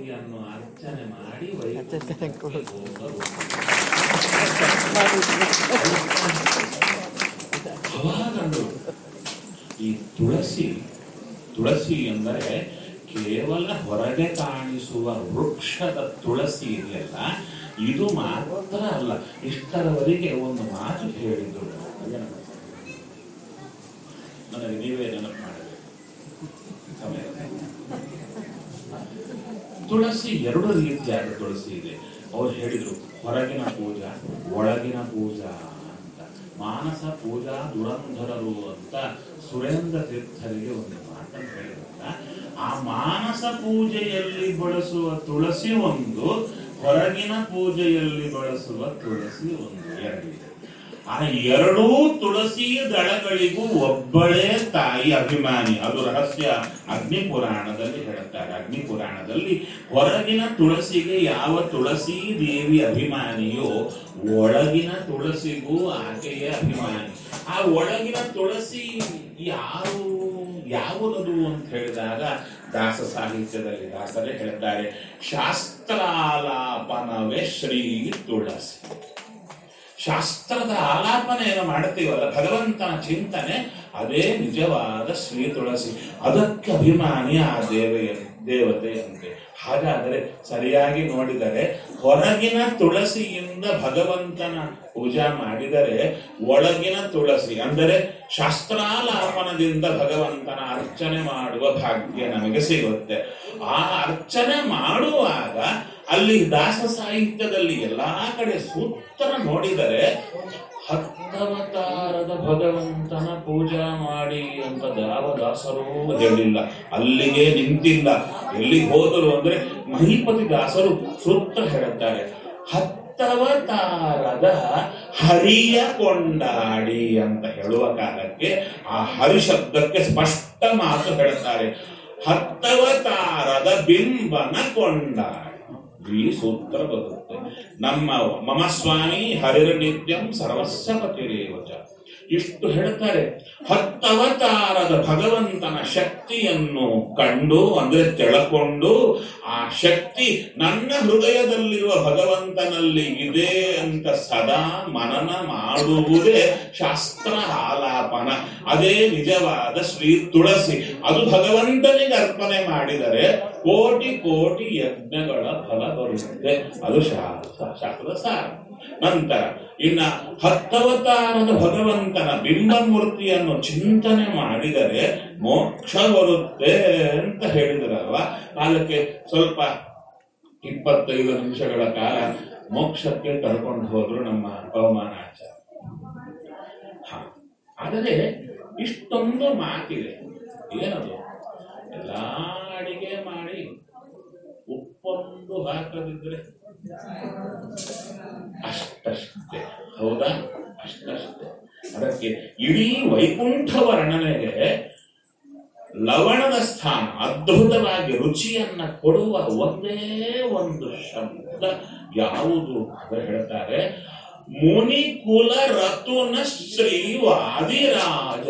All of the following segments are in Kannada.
ತುಳಸಿಯನ್ನು ಅರ್ಚನೆ ಮಾಡಿ ಅರ್ಚನೆ ವೈಕುಂಠಕ್ಕೆ ಹೋಗಲು ಅವಾಗಂದ್ರು ಈ ತುಳಸಿ ತುಳಸಿ ಎಂದರೆ ಕೇವಲ ಹೊರಗೆ ಕಾಣಿಸುವ ವೃಕ್ಷದ ತುಳಸಿ ಇದೆಯಲ್ಲ ಇದು ಮಾತ್ರ ಅಲ್ಲ ಇಷ್ಟರವರೆಗೆ ಒಂದು ಮಾತು ಹೇಳಿದ್ರು ಅದನ್ನ ನನಗೆ ನೀವೇ ನೆನಪು ಮಾಡಬೇಕು ಸಮಯ ತುಳಸಿ ಎರಡು ರೀತಿಯಾದ ತುಳಸಿ ಇದೆ ಅವ್ರು ಹೇಳಿದ್ರು ಹೊರಗಿನ ಪೂಜಾ ಒಳಗಿನ ಪೂಜಾ ಅಂತ ಮಾನಸ ಪೂಜಾ ದುರಂಧರರು ಅಂತ ಸುರೇಂದ್ರ ತೀರ್ಥರಿಗೆ ಒಂದು ಮಾತನ್ನು ಹೇಳಿದ್ರಲ್ಲ ಆ ಮಾನಸ ಪೂಜೆಯಲ್ಲಿ ಬಳಸುವ ತುಳಸಿ ಒಂದು ಹೊರಗಿನ ಪೂಜೆಯಲ್ಲಿ ಬಳಸುವ ತುಳಸಿ ಒಂದು ಎರಡಿದೆ ಆ ಎರಡೂ ತುಳಸಿ ದಳಗಳಿಗೂ ಒಬ್ಬಳೇ ತಾಯಿ ಅಭಿಮಾನಿ ಅದು ರಹಸ್ಯ ಅಗ್ನಿ ಪುರಾಣದಲ್ಲಿ ಹೇಳುತ್ತಾರೆ ಅಗ್ನಿ ಪುರಾಣದಲ್ಲಿ ಹೊರಗಿನ ತುಳಸಿಗೆ ಯಾವ ತುಳಸಿ ದೇವಿ ಅಭಿಮಾನಿಯೋ ಒಳಗಿನ ತುಳಸಿಗೂ ಆಕೆಯೇ ಅಭಿಮಾನಿ ಆ ಒಳಗಿನ ತುಳಸಿ ಯಾರು ಯಾವುದದು ಅಂತ ಹೇಳಿದಾಗ ದಾಸ ಸಾಹಿತ್ಯದಲ್ಲಿ ದಾಸರೇ ಹೇಳಿದ್ದಾರೆ ಶಾಸ್ತ್ರಾಲಾಪನವೇ ಶ್ರೀ ತುಳಸಿ ಶಾಸ್ತ್ರದ ಆಲಾಪನೆಯನ್ನು ಮಾಡುತ್ತೀವಲ್ಲ ಭಗವಂತನ ಚಿಂತನೆ ಅದೇ ನಿಜವಾದ ಶ್ರೀ ತುಳಸಿ ಅದಕ್ಕೆ ಅಭಿಮಾನಿ ಆ ದೇವೆಯ ದೇವತೆಯಂತೆ ಹಾಗಾದರೆ ಸರಿಯಾಗಿ ನೋಡಿದರೆ ಹೊರಗಿನ ತುಳಸಿಯಿಂದ ಭಗವಂತನ ಪೂಜಾ ಮಾಡಿದರೆ ಒಳಗಿನ ತುಳಸಿ ಅಂದರೆ ಶಾಸ್ತ್ರಾಲಾಪನದಿಂದ ಭಗವಂತನ ಅರ್ಚನೆ ಮಾಡುವ ಭಾಗ್ಯ ನಮಗೆ ಸಿಗುತ್ತೆ ಆ ಅರ್ಚನೆ ಮಾಡುವಾಗ ಅಲ್ಲಿ ದಾಸ ಸಾಹಿತ್ಯದಲ್ಲಿ ಎಲ್ಲಾ ಕಡೆ ಸೂತ್ರ ನೋಡಿದರೆ ಹತ್ತವತಾರದ ಭಗವಂತನ ಪೂಜಾ ಮಾಡಿ ಅಂತ ಯಾವ ದಾಸರೂ ಹೇಳಿಲ್ಲ ಅಲ್ಲಿಗೆ ನಿಂತಿಲ್ಲ ಎಲ್ಲಿಗೆ ಹೋದರು ಅಂದ್ರೆ ಮಹಿಪತಿ ದಾಸರು ಸೂತ್ರ ಹೇಳುತ್ತಾರೆ ಹತ್ತವತಾರದ ಹರಿಯ ಕೊಂಡಾಡಿ ಅಂತ ಹೇಳುವ ಕಾಲಕ್ಕೆ ಆ ಹರಿ ಶಬ್ದಕ್ಕೆ ಸ್ಪಷ್ಟ ಮಾತು ಹೇಳುತ್ತಾರೆ ಹತ್ತವತಾರದ ಬಿಂಬನ ಕೊಂಡಾಡಿ ಈ ಸೂತ್ರ ಬರುತ್ತೆ ನಮ್ಮ ಮಮ ಸ್ವಾಮಿ ಹರಿರ ನಿತ್ಯಂ ಸರ್ವಸ್ವ ಪತಿರೇವಚ ಇಷ್ಟು ಹೇಳ್ತಾರೆ ಹತ್ತವತಾರದ ಭಗವಂತನ ಶಕ್ತಿಯನ್ನು ಕಂಡು ಅಂದ್ರೆ ತೆಳಕೊಂಡು ಆ ಶಕ್ತಿ ನನ್ನ ಹೃದಯದಲ್ಲಿರುವ ಭಗವಂತನಲ್ಲಿ ಇದೆ ಅಂತ ಸದಾ ಮನನ ಮಾಡುವುದೇ ಶಾಸ್ತ್ರ ಆಲಾಪನ ಅದೇ ನಿಜವಾದ ಶ್ರೀ ತುಳಸಿ ಅದು ಭಗವಂತನಿಗೆ ಅರ್ಪಣೆ ಮಾಡಿದರೆ ಕೋಟಿ ಕೋಟಿ ಯಜ್ಞಗಳ ಫಲ ಬರುತ್ತದೆ ಅದು ಶಾಸ್ತ್ರ ಶಾಸ್ತ್ರದ ಸಾರ ನಂತರ ಇನ್ನ ಹತ್ತವತಾರದ ಭಗವಂತನ ಬಿಂಬಮೂರ್ತಿಯನ್ನು ಚಿಂತನೆ ಮಾಡಿದರೆ ಮೋಕ್ಷ ಬರುತ್ತೆ ಅಂತ ಹೇಳಿದ್ರಲ್ವ ಕಾಲಕ್ಕೆ ಸ್ವಲ್ಪ ಇಪ್ಪತ್ತೈದು ನಿಮಿಷಗಳ ಕಾಲ ಮೋಕ್ಷಕ್ಕೆ ಕರ್ಕೊಂಡು ಹೋದ್ರು ನಮ್ಮ ಪವಮಾನಾಚಾರ್ಯ ಹ ಆದರೆ ಇಷ್ಟೊಂದು ಮಾತಿದೆ ಏನದು ಎಲ್ಲಾ ಅಡಿಗೆ ಮಾಡಿ ಉಪ್ಪೊಂದು ಹಾಕದಿದ್ರೆ ಅಷ್ಟಷ್ಟೇ ಹೌದಾ ಅಷ್ಟಷ್ಟೇ ಅದಕ್ಕೆ ಇಡೀ ವೈಕುಂಠ ವರ್ಣನೆಗೆ ಲವಣದ ಸ್ಥಾನ ಅದ್ಭುತವಾಗಿ ರುಚಿಯನ್ನ ಕೊಡುವ ಒಂದೇ ಒಂದು ಶಬ್ದ ಯಾವುದು ಅಂತ ಹೇಳ್ತಾರೆ ಮುನಿಕುಲ ರತುನ ಶ್ರೀ ವಾದಿರಾಜ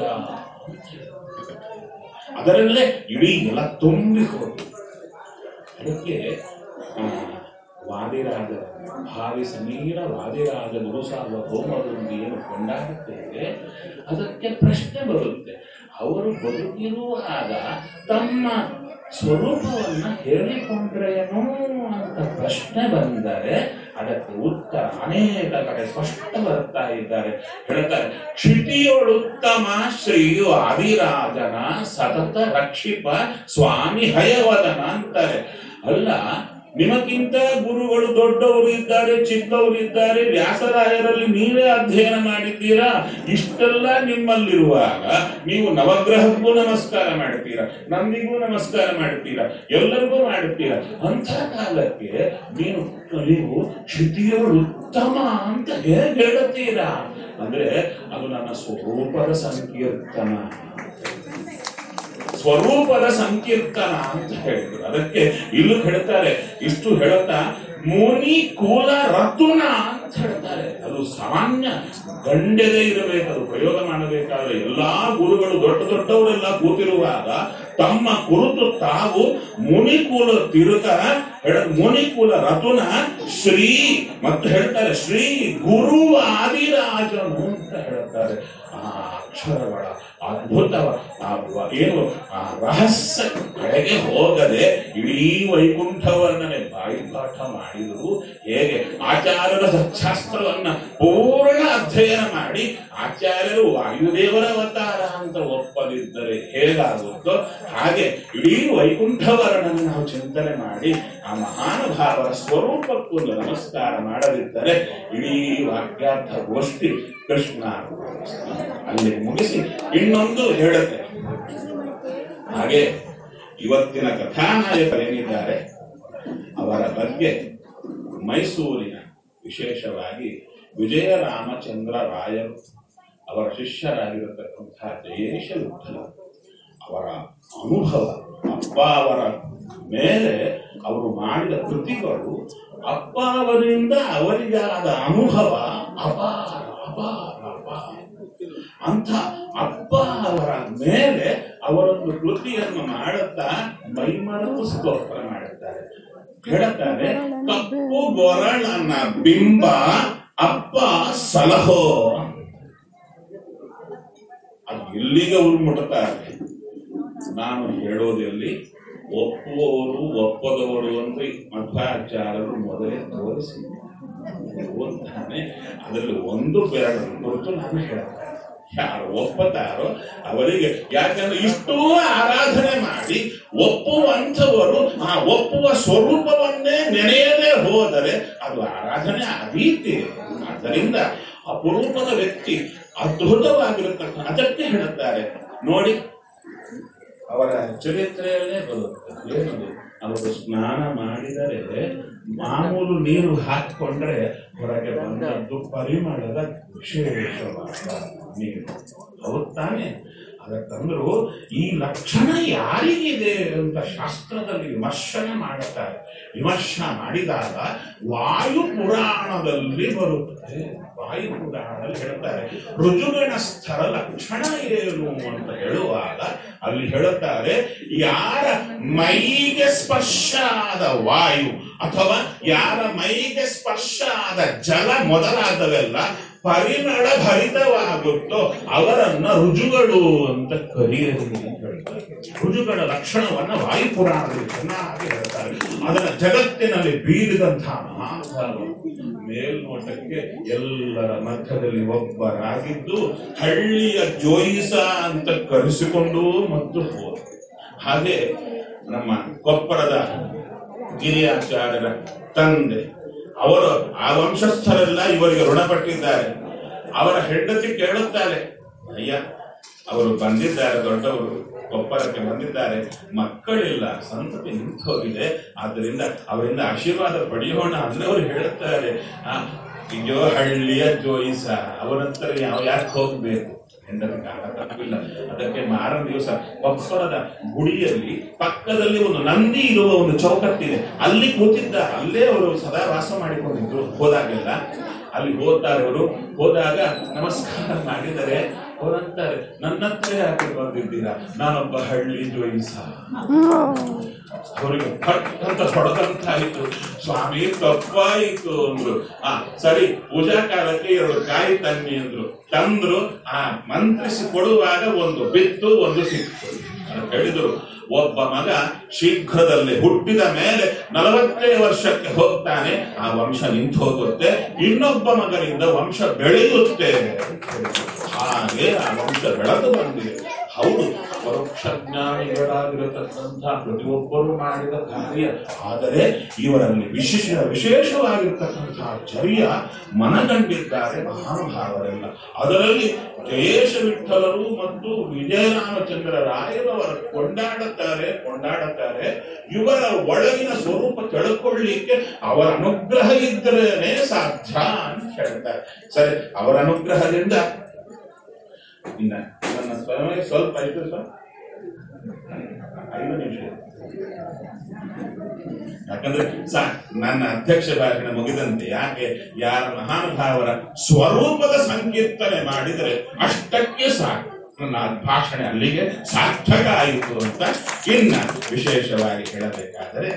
ಅದರಲ್ಲೇ ಇಡೀ ಎಲ್ಲ ತುಂಬಿ ಹೋಗಿ ಅದಕ್ಕೆ ಆ, ವಾದಿರಾಜ ಭಾವಿ ಸಮೀರ ವಾದಿರಾಜ ಗುರು ಸಾರ್ವಭೌಮರೊಂದು ಏನು ಕೊಂಡಾಡುತ್ತೇವೆ ಅದಕ್ಕೆ ಪ್ರಶ್ನೆ ಬರುತ್ತೆ ಅವರು ಬದುಕಿರುವಾಗ ತಮ್ಮ ಸ್ವರೂಪವನ್ನ ಹೇಳಿಕೊಂಡ್ರೇನೋ ಅಂತ ಪ್ರಶ್ನೆ ಬಂದರೆ ಅದಕ್ಕೆ ಉತ್ತರ ಅನೇಕ ಕಡೆ ಸ್ಪಷ್ಟ ಬರ್ತಾ ಇದ್ದಾರೆ ಹೇಳ್ತಾರೆ ಕ್ಷಿತಿಯೊಳುತ್ತಮ ಶ್ರೀ ಆದಿರಾಜನ ಸತತ ರಕ್ಷಿಪ ಸ್ವಾಮಿ ಹಯವದನ ಅಂತಾರೆ ಅಲ್ಲ ನಿಮಗಿಂತ ಗುರುಗಳು ದೊಡ್ಡವರು ಇದ್ದಾರೆ ಚಿಕ್ಕವರು ಇದ್ದಾರೆ ವ್ಯಾಸರಾಯರಲ್ಲಿ ನೀವೇ ಅಧ್ಯಯನ ಮಾಡಿದ್ದೀರಾ ಇಷ್ಟೆಲ್ಲ ನಿಮ್ಮಲ್ಲಿರುವಾಗ ನೀವು ನವಗ್ರಹಕ್ಕೂ ನಮಸ್ಕಾರ ಮಾಡ್ತೀರಾ ನಂದಿಗೂ ನಮಸ್ಕಾರ ಮಾಡ್ತೀರಾ ಎಲ್ಲರಿಗೂ ಮಾಡ್ತೀರಾ ಅಂಥ ಕಾಲಕ್ಕೆ ನೀನು ನೀವು ಕ್ಷಿತಿಯವರು ಉತ್ತಮ ಅಂತ ಹೇಗೆ ಹೇಳುತ್ತೀರಾ ಅಂದ್ರೆ ಅದು ನನ್ನ ಸ್ವರೂಪದ ಸಂಕೀರ್ತನ ಸ್ವರೂಪದ ಸಂಕೀರ್ತನ ಅಂತ ಹೇಳಿದ್ರು ಅದಕ್ಕೆ ಇಲ್ಲೂ ಹೇಳ್ತಾರೆ ಇಷ್ಟು ಹೇಳುತ್ತಾ ಮುನಿ ಕುಲ ರತುನ ಅಂತ ಹೇಳ್ತಾರೆ ಅದು ಸಾಮಾನ್ಯ ಗಂಡೆದೇ ಇರಬೇಕು ಅದು ಪ್ರಯೋಗ ಮಾಡಬೇಕಾದ್ರೆ ಎಲ್ಲಾ ಗುರುಗಳು ದೊಡ್ಡ ದೊಡ್ಡವರೆಲ್ಲ ಕೂತಿರುವಾಗ ತಮ್ಮ ಕುರಿತು ತಾವು ಮುನಿಕುಲ ತಿರುಗ ಹೇಳ- ಮುನಿಕುಲ ರತುನ ಶ್ರೀ ಮತ್ತು ಹೇಳ್ತಾರೆ ಶ್ರೀ ಗುರು ಆದಿರಾಜನು ಅಂತ ಹೇಳ್ತಾರೆ ಆ ಅಕ್ಷರಗಳ ಅದ್ಭುತವ ಆ ವ- ಏನು ಆ ರಹಸ್ಯ ಕಡೆಗೆ ಹೋಗದೆ ಇಡೀ ವೈಕುಂಠವನ್ನೇ ಬಾಯಿಪಾಠ ಮಾಡಿದ್ರು ಹೇಗೆ ಆಚಾರ್ಯರ ಸಚ್ಛಾಸ್ತ್ರವನ್ನ ಪೂರ್ಣ ಅಧ್ಯಯನ ಮಾಡಿ ಆಚಾರ್ಯರು ವಾಯುದೇವರ ಅವತಾರ ಅಂತ ಒಪ್ಪದಿದ್ದರೆ ಹೇಗಾಗುತ್ತೋ ಹಾಗೆ ಇಡೀ ವೈಕುಂಠವರನನ್ನು ನಾವು ಚಿಂತನೆ ಮಾಡಿ ಆ ಮಹಾನುಭಾವರ ಸ್ವರೂಪಕ್ಕೂ ಒಂದು ನಮಸ್ಕಾರ ಮಾಡದಿದ್ದರೆ ಇಡೀ ವಾಕ್ಯಾರ್ಥ ಗೋಷ್ಠಿ ಕೃಷ್ಣ ಅಲ್ಲಿ ಮುಗಿಸಿ ಇನ್ನೊಂದು ಹೇಳುತ್ತೆ ಹಾಗೆ ಇವತ್ತಿನ ಕಥಾನಾಯಕರೇನಿದ್ದಾರೆ ಅವರ ಬಗ್ಗೆ ಮೈಸೂರಿನ ವಿಶೇಷವಾಗಿ ವಿಜಯರಾಮಚಂದ್ರ ರಾಯರು ಅವರ ಶಿಷ್ಯರಾಗಿರತಕ್ಕಂತಹ ಜಯೇಶ ವಿಠಲ ಅವರ ಅನುಭವ ಅಪ್ಪ ಅವರ ಮೇಲೆ ಅವರು ಮಾಡಿದ ಕೃತಿಗಳು ಅಪ್ಪ ಅವರಿಂದ ಅವರಿಗಾದ ಅನುಭವ ಅಪಾರ ಅಪಾರ ಅಪಾರ ಅಂತ ಅಪ್ಪ ಅವರ ಮೇಲೆ ಅವರೊಂದು ಕೃತಿಯನ್ನು ಮಾಡುತ್ತಾ ಮೈಮರೆತು ಸ್ತೋತ್ರ ಮಾಡುತ್ತಾರೆ ಹೇಳುತ್ತಾರೆ ಕಪ್ಪು ಗೊರಳನ ಬಿಂಬ ಅಪ್ಪ ಸಲಹೋ ಅದು ಎಲ್ಲಿಗೆ ಅವ್ರು ಮುಟ್ತಾರೆ ನಾನು ಹೇಳೋದೆಲ್ಲಿ ಒಪ್ಪುವವರು ಒಪ್ಪದವರು ಅಂತ ಈ ಮಧ್ವಾಚಾರ್ಯರು ಮೊದಲೇ ತೋರಿಸಿ ಓದ್ತಾನೆ ಅದರಲ್ಲಿ ಒಂದು ಬೆರಳು ಕುರಿತು ನಾನು ಹೇಳ್ತೇನೆ ಯಾರು ಒಪ್ಪತಾರೋ ಅವರಿಗೆ ಯಾಕಂದ್ರೆ ಇಷ್ಟೂ ಆರಾಧನೆ ಮಾಡಿ ಒಪ್ಪುವಂಥವರು ಆ ಒಪ್ಪುವ ಸ್ವರೂಪವನ್ನೇ ನೆನೆಯದೇ ಹೋದರೆ ಅದು ಆರಾಧನೆ ಅದೀತಿ ಆದ್ದರಿಂದ ಅಪರೂಪದ ವ್ಯಕ್ತಿ ಅದ್ಭುತವಾಗಿರತಕ್ಕ ಅದಕ್ಕೆ ಹೇಳುತ್ತಾರೆ ನೋಡಿ ಅವರ ಚರಿತ್ರೆಯಲ್ಲೇ ಬರುತ್ತೆ ಏನದು ಅವರು ಸ್ನಾನ ಮಾಡಿದರೆ ಮಾಮೂಲು ನೀರು ಹಾಕಿಕೊಂಡ್ರೆ ಹೊರಗೆ ಬಂದದ್ದು ಪರಿಮಳದ ವಿಶೇಷವಾದ ನೀರು ಹೌದು ತಾನೆ ಅದಕ್ಕಂದ್ರು ಈ ಲಕ್ಷಣ ಯಾರಿಗಿದೆ ಅಂತ ಶಾಸ್ತ್ರದಲ್ಲಿ ವಿಮರ್ಶನೆ ಮಾಡುತ್ತಾರೆ ವಿಮರ್ಶನ ಮಾಡಿದಾಗ ವಾಯು ಪುರಾಣದಲ್ಲಿ ಬರುತ್ತದೆ ವಾಯು ಪುರಾಣದಲ್ಲಿ ಹೇಳ್ತಾರೆ ಋಜುಗಣಸ್ಥರ ಲಕ್ಷಣ ಏನು ಅಂತ ಹೇಳುವಾಗ ಅಲ್ಲಿ ಹೇಳುತ್ತಾರೆ ಯಾರ ಮೈಗೆ ಸ್ಪರ್ಶ ಆದ ವಾಯು ಅಥವಾ ಯಾರ ಮೈಗೆ ಸ್ಪರ್ಶ ಆದ ಜಲ ಮೊದಲಾದವೆಲ್ಲ ಪರಿಮಳ ಭರಿತವಾಗುತ್ತೋ ಅವರನ್ನ ರುಜುಗಳು ಅಂತ ಕರೆಯರು ಅಂತ ಹೇಳ್ತಾರೆ ರುಜುಗಳ ಲಕ್ಷಣವನ್ನ ವಾಯುಪುರಾಣದಲ್ಲಿ ಚೆನ್ನಾಗಿ ಹೇಳ್ತಾರೆ ಅದರ ಜಗತ್ತಿನಲ್ಲಿ ಬೀರಿದಂತಹ ಮಹಾನುಭಾವ ಮೇಲ್ನೋಟಕ್ಕೆ ಎಲ್ಲರ ಮಧ್ಯದಲ್ಲಿ ಒಬ್ಬರಾಗಿದ್ದು ಹಳ್ಳಿಯ ಜೋಯಿಸ ಅಂತ ಕರೆಸಿಕೊಂಡು ಮತ್ತು ಹೋದ ಹಾಗೆ ನಮ್ಮ ಕೊಪ್ಪರದ ಗಿರಿಯಾಚಾರ್ಯರ ತಂದೆ ಅವರು ಆ ವಂಶಸ್ಥರೆಲ್ಲ ಇವರಿಗೆ ಋಣಪಟ್ಟಿದ್ದಾರೆ ಅವರ ಹೆಂಡತಿ ಕೇಳುತ್ತಾರೆ ಅಯ್ಯ ಅವರು ಬಂದಿದ್ದಾರೆ ದೊಡ್ಡವರು ಕೊಪ್ಪರಕ್ಕೆ ಬಂದಿದ್ದಾರೆ ಮಕ್ಕಳಿಲ್ಲ ಸಂತತಿ ನಿಂತು ಹೋಗಿದೆ ಆದ್ದರಿಂದ ಅವರಿಂದ ಆಶೀರ್ವಾದ ಪಡೆಯೋಣ ಅನ್ನೋರು ಹೇಳುತ್ತಾರೆ ಆ ಅಯ್ಯೋ ಹಳ್ಳಿಯ ಜೋಯಿಸ ಅವರಂತರ ಯಾವ ಯಾಕೆ ಹೋಗ್ಬೇಕು ಹೆಂಡತಿ ಕಾಣಕ್ಕಾಗಿಲ್ಲ ಅದಕ್ಕೆ ಮಾರನ ದಿವಸ ಕೊಪ್ಪರದ ಗುಡಿಯಲ್ಲಿ ಪಕ್ಕದಲ್ಲಿ ಒಂದು ನಂದಿ ಇರುವ ಒಂದು ಚೌಕಟ್ಟಿದೆ ಅಲ್ಲಿ ಕೂತಿದ್ದ ಅಲ್ಲೇ ಅವರು ಸದಾ ವಾಸ ಮಾಡಿಕೊಂಡಿದ್ರು ಹೋದಾಗೆಲ್ಲ ಅಲ್ಲಿ ಹೋಗ್ತಾರೆ ಅವರು ಹೋದಾಗ ನಮಸ್ಕಾರ ಮಾಡಿದರೆ ಅವರಂತಾರೆ ನನ್ನ ಹತ್ರ ಯಾಕೆ ಬಂದಿದ್ದೀರಾ ನಾನೊಬ್ಬ ಹಳ್ಳಿ ಜೋಯಿಸ ಅವರಿಗೆ ಫಟ್ ಅಂತ ಹೊಡೆದಂತಾಯಿತು ಸ್ವಾಮಿ ತಪ್ಪಾಯಿತು ಅಂದ್ರು ಆ ಸರಿ ಪೂಜಾ ಕಾಲಕ್ಕೆ ಎರಡು ಕಾಯಿ ತನ್ನಿ ಅಂದ್ರು ತಂದ್ರು ಆ ಮಂತ್ರಿಸಿ ಕೊಡುವಾಗ ಒಂದು ಬಿತ್ತು ಒಂದು ಸಿಕ್ತು ಅಂತ ಹೇಳಿದ್ರು ಒಬ್ಬ ಮಗ ಶೀಘ್ರದಲ್ಲಿ ಹುಟ್ಟಿದ ಮೇಲೆ ನಲವತ್ತೇ ವರ್ಷಕ್ಕೆ ಹೋಗ್ತಾನೆ ಆ ವಂಶ ನಿಂತು ಹೋಗುತ್ತೆ ಇನ್ನೊಬ್ಬ ಮಗನಿಂದ ವಂಶ ಬೆಳೆಯುತ್ತೆ ಹಾಗೆ ಆ ವಂಶ ಬೆಳೆದು ಬಂದಿದೆ ಹೌದು ಪರೋಕ್ಷ ಜ್ಞಾನಿಗಳಾಗಿರತಕ್ಕಂತಹ ಪ್ರತಿಯೊಬ್ಬರು ಮಾಡಿದ ಕಾರ್ಯ ಆದರೆ ಇವರಲ್ಲಿ ವಿಶೇಷ ವಿಶೇಷವಾಗಿರ್ತಕ್ಕಂತಹ ಚರ್ಯ ಮನಗಂಡಿದ್ದಾರೆ ಮಹಾನುಭಾವರೆಲ್ಲ ಅದರಲ್ಲಿ ಜಯೇಶ ವಿಠಲರು ಮತ್ತು ವಿಜಯರಾಮಚಂದ್ರ ರಾಯರವರ ಕೊಂಡಾಡುತ್ತಾರೆ ಕೊಂಡಾಡುತ್ತಾರೆ ಇವರ ಒಳಗಿನ ಸ್ವರೂಪ ತಿಳ್ಕೊಳ್ಳಿಕ್ಕೆ ಅವರ ಅನುಗ್ರಹ ಇದ್ದರೇನೆ ಸಾಧ್ಯ ಅಂತ ಹೇಳ್ತಾರೆ ಸರಿ ಅವರ ಅನುಗ್ರಹದಿಂದ ಇನ್ನ ನನ್ನ ಸಮಯ ಸ್ವಲ್ಪ ಆಯ್ತು ಸರ್ ಐದು ನಿಮಿಷ ಯಾಕಂದ್ರೆ ಸಾಕ್ ನನ್ನ ಅಧ್ಯಕ್ಷ ಭಾಷಣ ಮುಗಿದಂತೆ ಯಾಕೆ ಯಾರ ಮಹಾನುಭಾವರ ಸ್ವರೂಪದ ಸಂಕೀರ್ತನೆ ಮಾಡಿದರೆ ಅಷ್ಟಕ್ಕೆ ಸಾಕು ನನ್ನ ಭಾಷಣ ಅಲ್ಲಿಗೆ ಸಾರ್ಥಕ ಆಯಿತು ಅಂತ ಇನ್ನ ವಿಶೇಷವಾಗಿ ಹೇಳಬೇಕಾದರೆ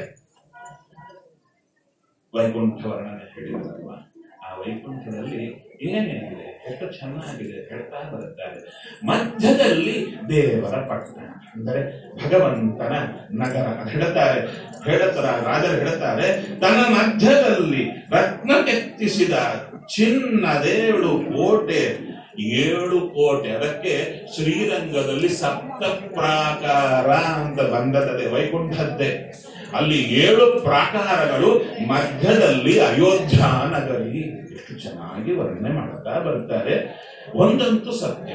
ವೈಕುಂಠ ವರ್ಣನೆ ಹೇಳಿದ್ರಲ್ವ ಆ ವೈಕುಂಠದಲ್ಲಿ ಏನೇನಿದೆ ಎಷ್ಟು ಚೆನ್ನಾಗಿದೆ ಹೇಳ್ತಾ ಬರುತ್ತಾರೆ ಮಧ್ಯದಲ್ಲಿ ದೇವರ ಪಟ್ಟಣ ಅಂದರೆ ಭಗವಂತನ ನಗರ ಅಂತ ಹೇಳ್ತಾರೆ ಹೇಳುತ್ತಾರೆ ರಾಜರು ಹೇಳ್ತಾರೆ ತನ್ನ ಮಧ್ಯದಲ್ಲಿ ರತ್ನ ಕೆತ್ತಿಸಿದ ಚಿನ್ನದೇಳು ಕೋಟೆ ಏಳು ಕೋಟೆ ಅದಕ್ಕೆ ಶ್ರೀರಂಗದಲ್ಲಿ ಸಪ್ತ ಪ್ರಾಕಾರ ಅಂತ ಬಂದದೆ ವೈಕುಂಠದ್ದೇ ಅಲ್ಲಿ ಏಳು ಪ್ರಾಕಾರಗಳು ಮಧ್ಯದಲ್ಲಿ ಅಯೋಧ್ಯ ನಗರಿ ಎಷ್ಟು ಚೆನ್ನಾಗಿ ವರ್ಣನೆ ಮಾಡುತ್ತಾ ಬರ್ತಾರೆ ಒಂದಂತೂ ಸತ್ಯ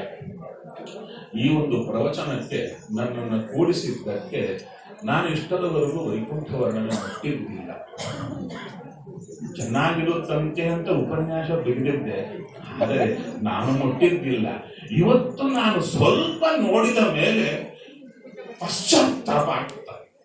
ಈ ಒಂದು ಪ್ರವಚನಕ್ಕೆ ನನ್ನನ್ನು ಕೂಡಿಸಿದ್ದಕ್ಕೆ ನಾನು ಇಷ್ಟದವರೆಗೂ ವೈಕುಂಠ ವರ್ಣನೆ ಮುಟ್ಟಿರಲಿಲ್ಲ ಚೆನ್ನಾಗಿರುತ್ತಂತೆ ಅಂತ ಉಪನ್ಯಾಸ ಬಿಗಿದಿದ್ದೆ ಆದರೆ ನಾನು ಮುಟ್ಟಿದ್ದಿಲ್ಲ ಇವತ್ತು ನಾನು ಸ್ವಲ್ಪ ನೋಡಿದ ಮೇಲೆ ಪಶ್ಚಾತ್ತಾಪ ಆಗ್ತದೆ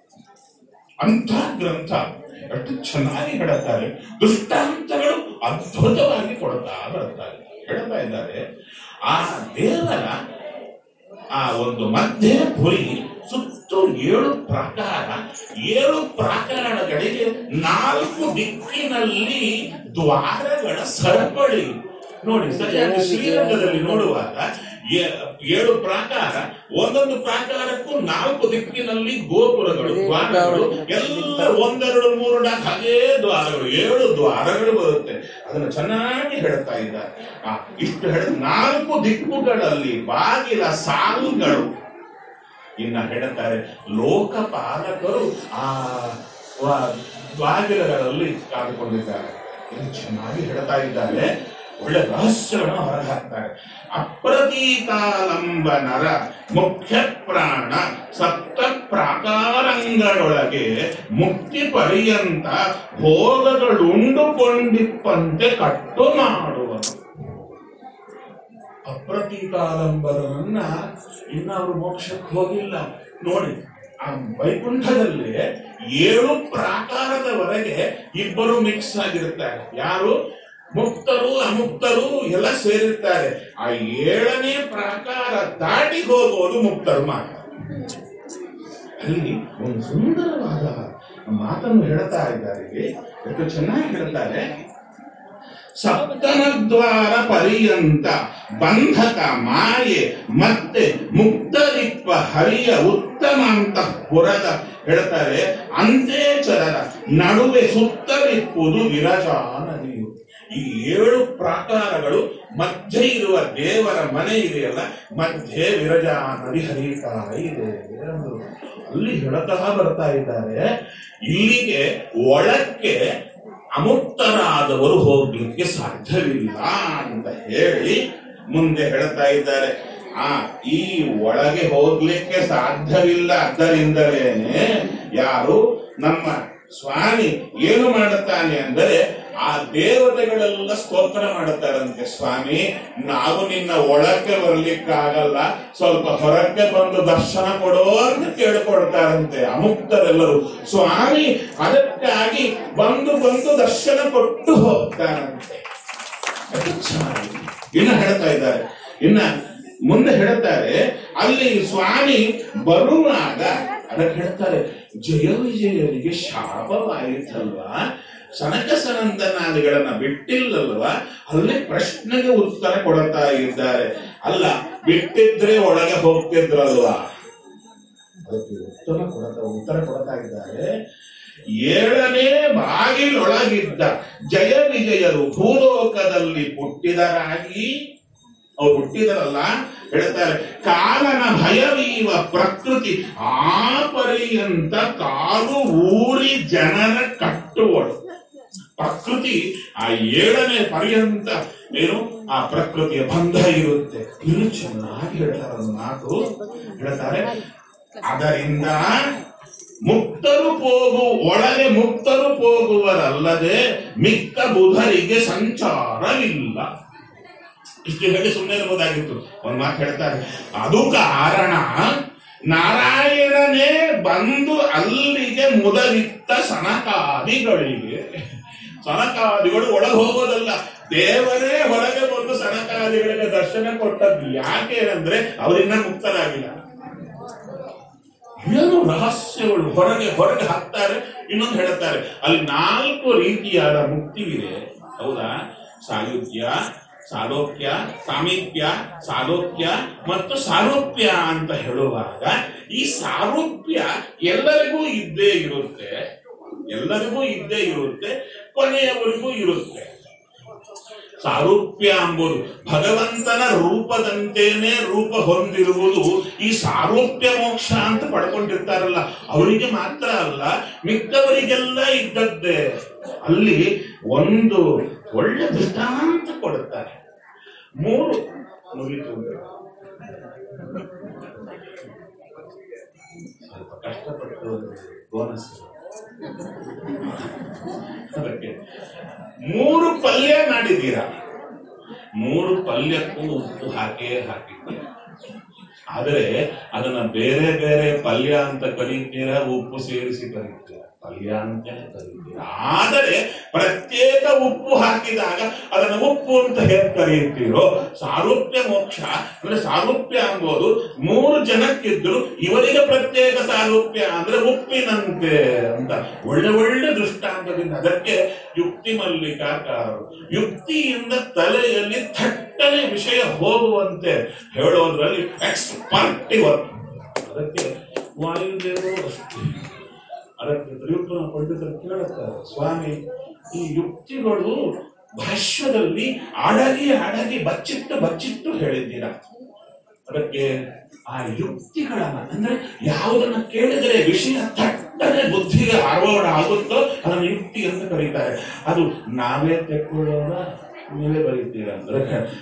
ಅಂಥ ಗ್ರಂಥ ಎಷ್ಟು ಚೆನ್ನಾಗಿ ಹೇಳುತ್ತಾರೆ ದೃಷ್ಟಾಂತಗಳು ಅದ್ಭುತವಾಗಿ ಕೊಡ್ತಾ ಬರ್ತಾರೆ ಹೇಳ್ತಾ ಇದ್ದಾರೆ ಆ ದೇವರ ಆ ಒಂದು ಮಧ್ಯೆ ಪುರಿ ಸುತ್ತು ಏಳು ಪ್ರಾಕಾರ ಏಳು ಪ್ರಾಕಾರಗಳಿಗೆ ನಾಲ್ಕು ದಿಕ್ಕಿನಲ್ಲಿ ದ್ವಾರಗಳ ಸರಪಳಿ ನೋಡಿ ಸರಿಯಾಗಿ ಶ್ರೀರಂಗದಲ್ಲಿ ನೋಡುವಾಗ ಏ- ಏಳು ಪ್ರಾಕಾರ ಒಂದೊಂದು ಪ್ರಾಕಾರಕ್ಕೂ ನಾಲ್ಕು ದಿಕ್ಕಿನಲ್ಲಿ ಗೋಪುರಗಳು ದ್ವಾರಗಳು ಎಲ್ಲ ಒಂದೆರಡು ಮೂರು ನಾಲ್ಕು ಅದೇ ದ್ವಾರಗಳು ಏಳು ದ್ವಾರಗಳು ಬರುತ್ತೆ ಅದನ್ನು ಚೆನ್ನಾಗಿ ಹೇಳ್ತಾ ಇದ್ದಾರೆ ಆ, ಇಷ್ಟು ಹೇಳ ನಾಲ್ಕು ದಿಕ್ಕುಗಳಲ್ಲಿ ಬಾಗಿಲ ಸಾಲುಗಳು ಇನ್ನ ಹೇಳ್ತಾರೆ ಲೋಕಪಾಲಕರು ಆ ವ- ಬಾಗಿಲುಗಳಲ್ಲಿ ಕಾದುಕೊಂಡಿದ್ದಾರೆ ಇದು ಚೆನ್ನಾಗಿ ಹೇಳ್ತಾ ಇದ್ದಾರೆ ಒಳ್ಳೆ ರಹಸ್ಯಗಳನ್ನು ಹೊರಗೆ ಹಾಕ್ತಾರೆ ಅಪ್ರತೀತಾಲಂಬ ನರ ಮುಖ್ಯ ಪ್ರಾಣ ಸಪ್ತ ಪ್ರಾಕಾರಂಗಳೊಳಗೆ ಮುಕ್ತಿ ಪರ್ಯಂತ ಭೋಗಗಳುಂಡುಕೊಂಡಿಪ್ಪಂತೆ ಕಟ್ಟು ಮಾಡುವನು ಅಪ್ರತೀತಾಲಂಬರನ್ನ ಇನ್ನ ಅವರು ಮೋಕ್ಷಕ್ಕೆ ಹೋಗಿಲ್ಲ ನೋಡಿ ಆ ವೈಕುಂಠದಲ್ಲಿ ಏಳು ಪ್ರಾಕಾರದವರೆಗೆ ಇಬ್ಬರು ಮಿಕ್ಸ್ ಆಗಿರ್ತಾರೆ ಯಾರು ಮುಕ್ತರು ಅಮುಕ್ತರು ಎಲ್ಲ ಸೇರಿರ್ತಾರೆ ಆ ಏಳನೇ ಪ್ರಾಕಾರ ದಾಟಿ ಹೋಗೋದು ಮುಕ್ತರು ಮಾತ್ರ ಅಲ್ಲಿ ಒಂದು ಸುಂದರವಾದ ಮಾತನ್ನು ಹೇಳ್ತಾ ಇದ್ದಾರೆ ಇಲ್ಲಿ. ಎಷ್ಟು ಚೆನ್ನಾಗಿ ಹೇಳ್ತಾರೆ ಸಪ್ತಮದ್ವಾರ ಪರ್ಯಂತ ಬಂಧಕ ಮಾಯೆ ಮತ್ತೆ ಮುಕ್ತರಿಪ್ಪ ಹರಿಯ ಉತ್ತಮ ಅಂತ ಪುರದ ಹೇಳ್ತಾರೆ ಅಂತೇಚರರ ನಡುವೆ ಸುತ್ತಲಿಪ್ಪುದು ವಿರಜಾ ನದಿಯು ಈ ಏಳು ಪ್ರಾಕಾರಗಳು ಮಧ್ಯೆ ಇರುವ ದೇವರ ಮನೆ ಇದೆಯಲ್ಲ ಮಧ್ಯೆ ವಿರಜಾ ನದಿ ಹರಿತಾ ಇದೆ ಎಂದು ಅಲ್ಲಿ ಹೇಳ್ತಾ ಬರ್ತಾ ಇದ್ದಾರೆ ಇಲ್ಲಿಗೆ ಒಳಕ್ಕೆ ಅಮುಕ್ತರಾದವರು ಹೋಗ್ಲಿಕ್ಕೆ ಸಾಧ್ಯವಿಲ್ಲ ಅಂತ ಹೇಳಿ ಮುಂದೆ ಹೇಳ್ತಾ ಇದ್ದಾರೆ ಆ ಈ ಒಳಗೆ ಹೋಗ್ಲಿಕ್ಕೆ ಸಾಧ್ಯವಿಲ್ಲ ಅದರಿಂದಲೇನೆ ಯಾರು ನಮ್ಮ ಸ್ವಾಮಿ ಏನು ಮಾಡುತ್ತಾನೆ ಅಂದರೆ ಆ ದೇವತೆಗಳೆಲ್ಲ ಸ್ತೋತ್ರ ಮಾಡುತ್ತಾರಂತೆ ಸ್ವಾಮಿ ನಾವು ನಿನ್ನ ಒಳಕ್ಕೆ ಬರ್ಲಿಕ್ಕಾಗಲ್ಲ ಸ್ವಲ್ಪ ಹೊರಕ್ಕೆ ಬಂದು ದರ್ಶನ ಕೊಡೋ ಅಂತ ಕೇಳ್ಕೊಳ್ತಾರಂತೆ ಅಮುಕ್ತರೆಲ್ಲರೂ ಸ್ವಾಮಿ ಅದಕ್ಕಾಗಿ ಬಂದು ಬಂದು ದರ್ಶನ ಕೊಟ್ಟು ಹೋಗ್ತಾರಂತೆ ಅದು ಚೆನ್ನಾಗಿದೆ. ಇನ್ನು ಹೇಳ್ತಾ ಇದ್ದಾರೆ ಇನ್ನ ಮುಂದೆ ಹೇಳ್ತಾರೆ ಅಲ್ಲಿ ಸ್ವಾಮಿ ಬರುವಾಗ ಅದಕ್ಕೆ ಹೇಳ್ತಾರೆ ಜಯ ವಿಜಯರಿಗೆ ಶಾಪವಾಯಿತಲ್ವಾ ಸನಕ ಸನಂದನಾದಿಗಳನ್ನ ಬಿಟ್ಟಿಲ್ಲಲ್ವಾ ಅಲ್ಲಿ ಪ್ರಶ್ನೆಗೆ ಉತ್ತರ ಕೊಡ್ತಾ ಇದ್ದಾರೆ ಅಲ್ಲ ಬಿಟ್ಟಿದ್ರೆ ಒಳಗೆ ಹೋಗ್ತಿದ್ರಲ್ವಾ ಅದಕ್ಕೆ ಉತ್ತರ ಕೊಡ್ತಾ ಉತ್ತರ ಕೊಡ್ತಾ ಇದ್ದಾರೆ ಏಳನೇ ಬಾಗಿಲೊಳಗಿದ್ದ ಜಯ ವಿಜಯರು ಭೂಲೋಕದಲ್ಲಿ ಹುಟ್ಟಿದರಾಗಿ ಅವ್ರು ಹುಟ್ಟಿದರಲ್ಲ ಹೇಳ್ತಾರೆ ಕಾಲನ ಭಯವೀವ ಪ್ರಕೃತಿ ಆ ಪರ್ಯಂತ ಕಾಲು ಊರಿ ಜನರ ಕಟ್ಟುವಳು ಪ್ರಕೃತಿ ಆ ಏಳನೇ ಪರ್ಯಂತ ಏನು ಆ ಪ್ರಕೃತಿಯ ಬಂಧ ಇರುತ್ತೆ ಇನ್ನು ಚೆನ್ನಾಗಿ ಹೇಳ್ತಾರೆ ಒಂದು ಮಾತು ಹೇಳ್ತಾರೆ ಅದರಿಂದ ಮುಕ್ತರು ಹೋಗು ಒಳಗೆ ಮುಕ್ತರು ಹೋಗುವರಲ್ಲದೆ ಮಿಕ್ಕ ಬುಧರಿಗೆ ಸಂಚಾರವಿಲ್ಲ ಇಷ್ಟು ಹೇಳಿ ಸುಮ್ಮನೆ ಇರ್ಬೋದಾಗಿತ್ತು ಒಂದ್ ಮಾತು ಹೇಳ್ತಾರೆ ಅದು ಕಾರಣ ನಾರಾಯಣನೇ ಬಂದು ಅಲ್ಲಿಗೆ ಮುದವಿತ್ತ ಸನಕಾದಿಗಳಿಗೆ ಸನಕಾದಿಗಳು ಒಳಗೆ ಹೋಗೋದಲ್ಲ ದೇವರೇ ಹೊರಗೆ ಬಂದು ಸನಕಾದಿಗಳಿಗೆ ದರ್ಶನ ಕೊಟ್ಟದ್ದು ಯಾಕೆ ಅಂದ್ರೆ ಅವರಿನ್ನ ಮುಕ್ತರಾಗಿಲ್ಲ ಏನು ರಹಸ್ಯಗಳು ಹೊರಗೆ ಹೊರಗೆ ಹಾಕ್ತಾರೆ ಇನ್ನೊಂದು ಹೇಳ್ತಾರೆ ಅಲ್ಲಿ ನಾಲ್ಕು ರೀತಿಯಾದ ಮುಕ್ತಿವಿದೆ ಹೌದಾ ಸಾಯುಜ್ಯ ಸಾಲೋಕ್ಯ ಸಾಮೀಪ್ಯ ಸಾಲೋಕ್ಯ ಮತ್ತು ಸಾರೂಪ್ಯ ಅಂತ ಹೇಳುವಾಗ ಈ ಸಾರೂಪ್ಯ ಎಲ್ಲರಿಗೂ ಇದ್ದೇ ಇರುತ್ತೆ ಎಲ್ಲರಿಗೂ ಇದ್ದೇ ಇರುತ್ತೆ ಕೊನೆಯವರೆಗೂ ಇರುತ್ತೆ ಸಾರೂಪ್ಯ ಎಂಬುದು ಭಗವಂತನ ರೂಪದಂತೆಯೇ ರೂಪ ಹೊಂದಿರುವುದು ಈ ಸಾರೂಪ್ಯ ಮೋಕ್ಷ ಅಂತ ಪಡ್ಕೊಂಡಿರ್ತಾರಲ್ಲ ಅವರಿಗೆ ಮಾತ್ರ ಅಲ್ಲ ಮಿಕ್ಕವರಿಗೆಲ್ಲ ಇದ್ದದ್ದೇ ಅಲ್ಲಿ ಒಂದು ಒಳ್ಳೆ ದೃಷ್ಟಾಂತ ಕೊಡುತ್ತಾರೆ ಮೂರು ಮುಗಿತು ಅಂದ್ರೆ. ಸ್ವಲ್ಪ ಕಷ್ಟಪಟ್ಟು ಬೋನಸ್ ಅದಕ್ಕೆ ಮೂರು ಪಲ್ಯ ಮಾಡಿದ್ದೀರಾ ಮೂರು ಪಲ್ಯಕ್ಕೂ ಉಪ್ಪು ಹಾಕೇ ಹಾಕಿದ್ದೀರಾ ಆದರೆ ಅದನ್ನ ಬೇರೆ ಬೇರೆ ಪಲ್ಯ ಅಂತ ಕರೀತೀರಾ ಉಪ್ಪು ಸೇರಿಸಿ ಕರೀತೀರಾ ಪಲ್ಯ ಅಂತಾನೆ ಕರೀತೀರಾ ಆದರೆ ಪ್ರತ್ಯೇಕ ಉಪ್ಪು ಹಾಕಿದಾಗ ಅದನ್ನ ಉಪ್ಪು ಅಂತ ಹೇಗೆ ಕರೆಯುತ್ತೀರೋ ಸಾರೂಪ್ಯ ಮೋಕ್ಷ ಅಂದ್ರೆ ಸಾರೂಪ್ಯ ಅಂಬೋದು ಮೂರು ಜನಕ್ಕಿದ್ರು ಇವರಿಗೆ ಪ್ರತ್ಯೇಕ ಸಾರೂಪ್ಯ ಅಂದ್ರೆ ಉಪ್ಪಿನಂತೆ ಅಂತ ಒಳ್ಳೆ ಒಳ್ಳೆ ದೃಷ್ಟಾಂತದಿಂದ ಅದಕ್ಕೆ ಯುಕ್ತಿ ಮಲ್ಲಿಕಾಕಾರರು ಯುಕ್ತಿಯಿಂದ ತಲೆಯಲ್ಲಿ ಥಟ್ಟನೆ ವಿಷಯ ಹೋಗುವಂತೆ ಹೇಳೋದ್ರಲ್ಲಿ ಎಕ್ಸ್ಪರ್ಟ್ ಇವತ್ತು ಅದಕ್ಕೆ ವಾಯುದೇವರು ಅಷ್ಟೇ ಅದಕ್ಕೆ ತ್ರಿವಿಕ್ರಮ ಪಂಡಿತರು ಕೇಳುತ್ತಾರೆ ಸ್ವಾಮಿ ಈ ಯುಕ್ತಿಗಳು ಭಾಷ್ಯದಲ್ಲಿ ಅಡಗಿ ಅಡಗಿ ಬಚ್ಚಿಟ್ಟು ಬಚ್ಚಿಟ್ಟು ಹೇಳಿದ್ದೀರಾ ಅದಕ್ಕೆ ಆ ಯುಕ್ತಿಗಳನ್ನ ಅಂದ್ರೆ ಯಾವುದನ್ನ ಕೇಳಿದರೆ ವಿಷಯ ತಟ್ಟನೆ ಬುದ್ಧಿಗೆ ಆರೋಹಣ ಆಗುತ್ತೋ ಅದನ್ನು ಯುಕ್ತಿ ಅಂತ ಕರೀತಾರೆ ಅದು ನಾವೇ ತೆಕ್ಕೊಳ್ಳೋದ ನೀವೇ ಬರೀತೀರಾ ಅಂದ್ರೆ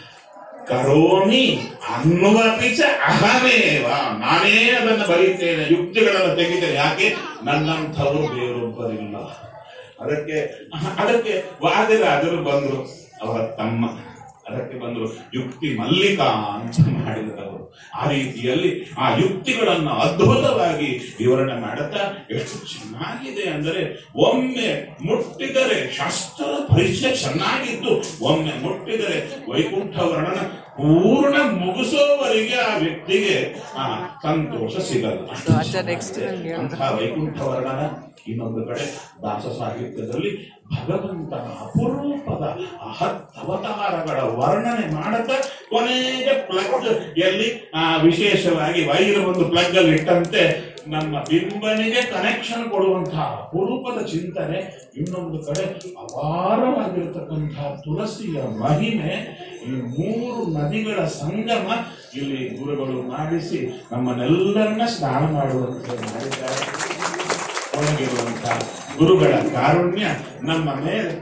ಕರೋಮಿ ಅನ್ನುವ ಪಿಚ ಅಹಮೇವ ನಾನೇ ಅದನ್ನು ಬರೀತೇನೆ ಯುಕ್ತಿಗಳನ್ನು ತೆಗಿತೇನೆ ಯಾಕೆ ನನ್ನಂಥವರು ಬೇರೊಬ್ಬರಿಲ್ಲ ಅದಕ್ಕೆ ಅದಕ್ಕೆ ವಾದಿರಾಜರು ಬಂದ್ರು ಅವರ ತಮ್ಮ ಅದಕ್ಕೆ ಬಂದ್ರು ಯುಕ್ತಿ ಮಲ್ಲಿಕಾ ಅಂತ ಮಾಡಿದರು ಅವರು ಆ ರೀತಿಯಲ್ಲಿ ಆ ಯುಕ್ತಿಗಳನ್ನು ಅದ್ಭುತವಾಗಿ ವಿವರಣೆ ಮಾಡುತ್ತಾ ಎಷ್ಟು ಚೆನ್ನಾಗಿದೆ ಅಂದರೆ ಒಮ್ಮೆ ಮುಟ್ಟಿದರೆ ಶಾಸ್ತ್ರ ಪರಿಚಯ ಚೆನ್ನಾಗಿದ್ದು ಒಮ್ಮೆ ಮುಟ್ಟಿದರೆ ವೈಕುಂಠ ವರ್ಣನ ಪೂರ್ಣ ಮುಗಿಸೋವರೆಗೆ ಆ ವ್ಯಕ್ತಿಗೆ ಆ ಸಂತೋಷ ಸಿಗಲ್ಲ ಅಷ್ಟು ರಾಜ next ನಂಗೆ ಹೇಳ್ದ. ಅಂಥ ವೈಕುಂಠ ವರ್ಣನ ಇನ್ನೊಂದು ಕಡೆ ದಾಸ ಸಾಹಿತ್ಯದಲ್ಲಿ ಭಗವಂತನ ಅಪರೂಪದ ಆ ಹತ್ತು ಅವತಾರಗಳ ವರ್ಣನೆ ಮಾಡುತ್ತಾ ಕೊನೆಗೆ ಪ್ಲಗ್ ಎಲ್ಲಿ ಆ ವಿಶೇಷವಾಗಿ ವೈರ್ ಒಂದು ಪ್ಲಗ್ ಅಲ್ಲಿ ಇಟ್ಟಂತೆ ನಮ್ಮ ಬಿಂಬನಿಗೆ ಕನೆಕ್ಷನ್ ಕೊಡುವಂತಹ ಅಪರೂಪದ ಚಿಂತನೆ ಇನ್ನೊಂದು ಕಡೆ ಅಪಾರವಾಗಿರತಕ್ಕಂತಹ ತುಳಸಿಯ ಮಹಿಮೆ ಈ ಮೂರು ನದಿಗಳ ಸಂಗಮ ಇಲ್ಲಿ ಗುರುಗಳು ಮಾಡಿಸಿ ನಮ್ಮನ್ನೆಲ್ಲರನ್ನ ಸ್ನಾನ ಮಾಡುವಂತೆ ಮಾಡಿದ್ದಾರೆ ಒಳಗಿರುವಂತಹ ಗುರುಗಳ ಕಾರುಣ್ಯ ನಮ್ಮ ಮೇಲೆ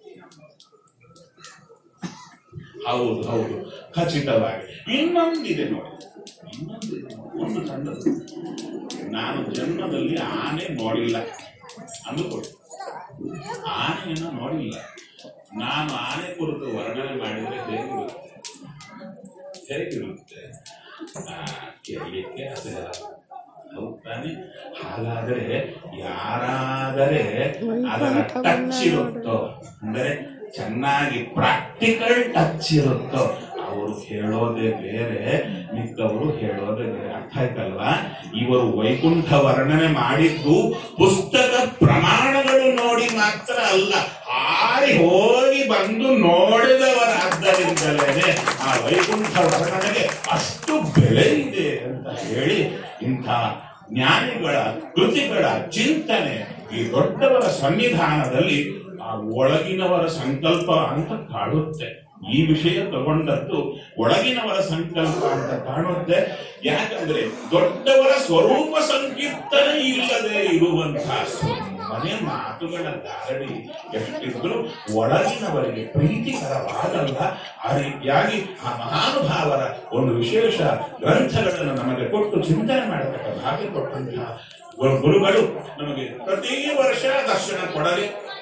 ಹೌದು ಹೌದು ಖಚಿತವಾಗಿ ಇನ್ನೊಂದಿದೆ ನೋಡಿ ಇನ್ನೊಂದಿದೆ ನೋಡಿ. ಒಂದು ಸಣ್ಣದು ನಾನು ಜನ್ಮದಲ್ಲಿ ಆನೆ ನೋಡಿಲ್ಲ ಅಂದುಕೊಳ್ಳಿ ಆನೆಯನ್ನು ನೋಡಿಲ್ಲ ನಾನು ಆನೆ ಕುರಿತು ವರ್ಣನೆ ಮಾಡಿದರೆ ಹೇಗಿರುತ್ತೆ ಹೇಗಿರುತ್ತೆ ಆ, ಕೇಳಲಿಕ್ಕೆ ಅದೇ ಹೌದ್ ತಾನೆ ಹಾಗಾದರೆ ಯಾರಾದರೆ ಅದರ ಟಚ್ ಇರುತ್ತೋ ಅಂದರೆ ಚೆನ್ನಾಗಿ ಪ್ರಾಕ್ಟಿಕಲ್ ಟಚ್ ಇರುತ್ತೋ ಅವರು ಹೇಳೋದೇ ಬೇರೆ ಮಿಕ್ಕವರು ಹೇಳೋದೇ ಬೇರೆ ಅರ್ಥ ಆಯ್ತಲ್ವಾ ಇವರು ವೈಕುಂಠ ವರ್ಣನೆ ಮಾಡಿದ್ದು ಪುಸ್ತಕ ಪ್ರಮಾಣಗಳು ನೋಡಿ ಮಾತ್ರ ಅಲ್ಲ ಹಾರಿ ಹೋಗಿ ಬಂದು ನೋಡಿದವರಾದ್ದರಿಂದಲೇ ಆ ವೈಕುಂಠ ವರ್ಣನೆಗೆ ಅಷ್ಟು ಬೆಲೆ ಇದೆ ಅಂತ ಹೇಳಿ ಇಂಥ ಜ್ಞಾನಿಗಳ ಕೃತಿಗಳ ಚಿಂತನೆ ಈ ದೊಡ್ಡವರ ಸನ್ನಿಧಾನದಲ್ಲಿ ಆ ಒಳಗಿನವರ ಸಂಕಲ್ಪ ಅಂತ ಕಾಣುತ್ತೆ ಈ ವಿಷಯ ತಗೊಂಡದ್ದು ಒಳಗಿನವರ ಸಂಕಲ್ಪ ಅಂತ ಕಾಣುತ್ತೆ ಯಾಕಂದ್ರೆ ದೊಡ್ಡವರ ಸ್ವರೂಪ ಸಂಕೀರ್ತನೆ ಇಲ್ಲದೆ ಇರುವಂತಹ ಮನೆ ಮಾತುಗಳ ಧಾರಣಿ ಎಷ್ಟಿದ್ರು ಒಳಗಿನವರಿಗೆ ಪ್ರೀತಿಕರವಾದಲ್ಲ ಆ ರೀತಿಯಾಗಿ ಆ ಮಹಾನುಭಾವರ ಒಂದು ವಿಶೇಷ ಗ್ರಂಥಗಳನ್ನು ನಮಗೆ ಕೊಟ್ಟು ಚಿಂತನೆ ಮಾಡತಕ್ಕ ಭಾಗ್ಯ ಕೊಟ್ಟಂತಹ ಗುರು- ಗುರುಗಳು ನಮಗೆ ಪ್ರತಿ ವರ್ಷ ದರ್ಶನ ಕೊಡಲಿ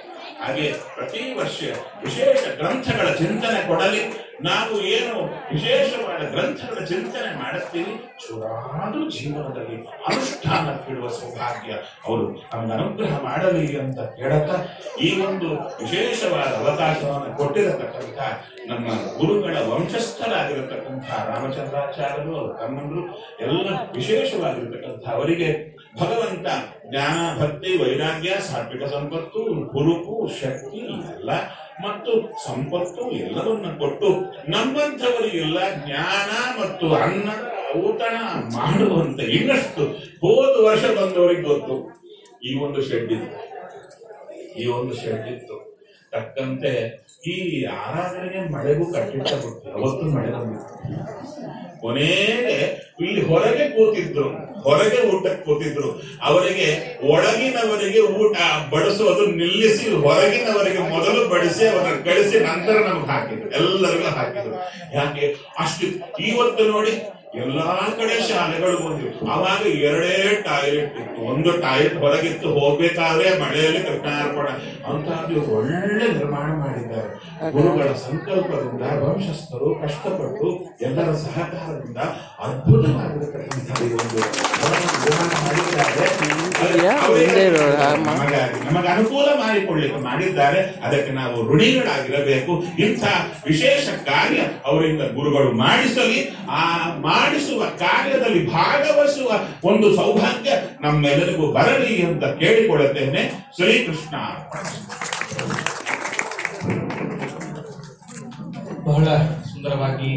ಹಾಗೆ ಪ್ರತಿ ವರ್ಷ ವಿಶೇಷ ಗ್ರಂಥಗಳ ಚಿಂತನೆ ಕೊಡಲಿ ನಾವು ಏನು ವಿಶೇಷವಾದ ಗ್ರಂಥಗಳ ಚಿಂತನೆ ಮಾಡುತ್ತೀವಿ ಚೂರಾದರೂ ಜೀವನದಲ್ಲಿ ಅನುಷ್ಠಾನಕ್ಕಿಡುವ ಸೌಭಾಗ್ಯ ಅವರು ನಮ್ಗೆ ಅನುಗ್ರಹ ಮಾಡಲಿ ಅಂತ ಹೇಳುತ್ತಾ ಈ ಒಂದು ವಿಶೇಷವಾದ ಅವಕಾಶವನ್ನು ಕೊಟ್ಟಿರತಕ್ಕಂಥ ನಮ್ಮ ಗುರುಗಳ ವಂಶಸ್ಥರಾಗಿರತಕ್ಕಂಥ ರಾಮಚಂದ್ರಾಚಾರ್ಯರು ಅವರ ತಮ್ಮಂದರು ಎಲ್ಲ ವಿಶೇಷವಾಗಿರತಕ್ಕಂಥ ಅವರಿಗೆ ಭಗವಂತ ಜ್ಞಾನ ಭಕ್ತಿ ವೈರಾಗ್ಯ ಸಾತ್ವಿಕ ಸಂಪತ್ತು ಹುರುಪು ಶಕ್ತಿ ಎಲ್ಲ ಮತ್ತು ಸಂಪತ್ತು ಎಲ್ಲವನ್ನ ಕೊಟ್ಟು ನಮ್ಮಂಥವರಿಗೆಲ್ಲ ಜ್ಞಾನ ಮತ್ತು ಅನ್ನದ ಔತಣ ಮಾಡುವಂತ ಇನ್ನಷ್ಟು ಹೋದ ವರ್ಷ ಬಂದವರಿಗೆ ಗೊತ್ತು ಈ ಒಂದು ಶೆಡ್ ಇತ್ತು ಈ ಒಂದು ಶೆಡ್ ಇತ್ತು ತಕ್ಕಂತೆ ಈ ಆರಾಧನೆಗೆ ಮಳೆಗೂ ಕಟ್ಟಿಟ್ಟ ಬಿಟ್ಟು ಅವತ್ತು ಮಳೆ ಬಂದಿತ್ತು ಕೊನೆಗೆ ಇಲ್ಲಿ ಹೊರಗೆ ಕೂತಿದ್ರು ಹೊರಗೆ ಊಟಕ್ಕೆ ಕೂತಿದ್ರು ಅವರಿಗೆ ಒಳಗಿನವರಿಗೆ ಊಟ ಬಡಿಸೋದು ನಿಲ್ಲಿಸಿ ಹೊರಗಿನವರಿಗೆ ಮೊದಲು ಬಡಿಸಿ ಅವರನ್ನು ಕಳಿಸಿ ನಂತರ ನಮ್ಗೆ ಹಾಕಿದ್ರು ಎಲ್ಲರಿಗೂ ಹಾಕಿದ್ರು ಯಾಕೆ ಅಷ್ಟು ಇವತ್ತು ನೋಡಿ ಎಲ್ಲಾ ಕಡೆ ಶಾಲೆಗಳು ಬಂದಿತ್ತು ಅವಾಗ ಎರಡೇ ಟಾಯ್ಲೆಟ್ ಇತ್ತು ಒಂದು ಟಾಯ್ಲೆಟ್ ಹೊರಗಿತ್ತು ಹೋಗ್ಬೇಕಾದ್ರೆ ಮಳೆಯಲ್ಲಿ ಕೃಷ್ಣಾರ್ಪಣ ಅಂತಹದ್ದು ಒಳ್ಳೆ ನಿರ್ಮಾಣ ಮಾಡಿದ್ದಾರೆ ಗುರುಗಳ ಸಂಕಲ್ಪದಿಂದ ವಂಶಸ್ಥರು ಕಷ್ಟಪಟ್ಟು ಎಲ್ಲರ ಸಹಕಾರದಿಂದ ಅದ್ಭುತವಾಗಿರತಕ್ಕಂಥ ಈ ಒಂದು ಭವನ ನಿರ್ಮಾಣ ಮಾಡಿದ್ದಾರೆ ಹಿಂದೆ ಇರೋ ರಾಮ. ನಮಗಾಗಿ ನಮಗೆ ಅನುಕೂಲ ಮಾಡಿಕೊಳ್ಳಿಕ್ಕೆ ಮಾಡಿದ್ದಾರೆ ಅದಕ್ಕೆ ನಾವು ಋಣಿಗಳಾಗಿರಬೇಕು ಇಂಥ ವಿಶೇಷ ಕಾರ್ಯ ಅವರಿಂದ ಗುರುಗಳು ಮಾಡಿಸಲಿ ಆ ಮಾಡಿಸುವ ಕಾರ್ಯದಲ್ಲಿ ಭಾಗವಹಿಸುವ ಒಂದು ಸೌಭಾಗ್ಯ ನಮ್ಮೆಲ್ಲರಿಗೂ ಬರಲಿ ಅಂತ ಕೇಳಿಕೊಳ್ಳುತ್ತೇನೆ ಶ್ರೀಕೃಷ್ಣ ಬಹಳ ಸುಂದರವಾಗಿ